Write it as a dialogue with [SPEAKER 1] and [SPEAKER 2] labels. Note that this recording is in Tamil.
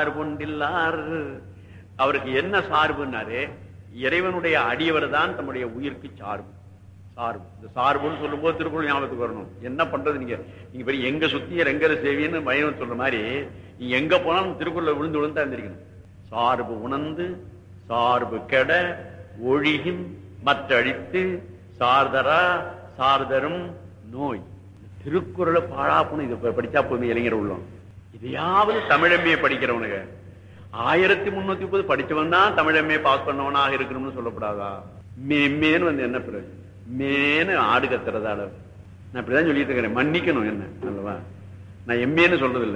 [SPEAKER 1] சார்புண்டில்லார் அவருக்கு என்ன சார்புன்னாரு இறைவனுடைய அடியவர் தான் தம்முடைய உயிருக்கு சார்பு சார்பு இந்த சார்புன்னு சொல்லும்போது திருக்குறள் ஞாபகத்துக்கு வரணும் என்ன பண்றது நீங்க நீங்க பெரிய எங்க சுத்தியர் எங்க சேவின்னு பயணம் சொல்ற மாதிரி நீங்க எங்க போனாலும் திருக்குறளை விழுந்து விழுந்து இருந்திருக்கணும் சார்பு உணர்ந்து சார்பு கெட ஒழிகின் மற்றழித்து சார்தரா சார்தரும் நோய் திருக்குறளை பாழாப்புன்னு இதை படிச்சா போதும் இளைஞர் உள்ளோம் இதையாவது தமிழம்மையை படிக்கிறவனுங்க ஆயிரத்தி முன்னூத்தி முப்பது படிச்சவன் தான் தமிழம்மையை பாஸ் பண்ணவனாக இருக்கணும்னு சொல்லப்படாதா மேன்னு வந்து என்ன பிறகு மேனு ஆடு கத்துறதால நான் இப்படிதான் சொல்லிட்டு இருக்கிறேன் மன்னிக்கணும் என்ன அல்லவா நான் எம்ஏன்னு சொல்றது இல்ல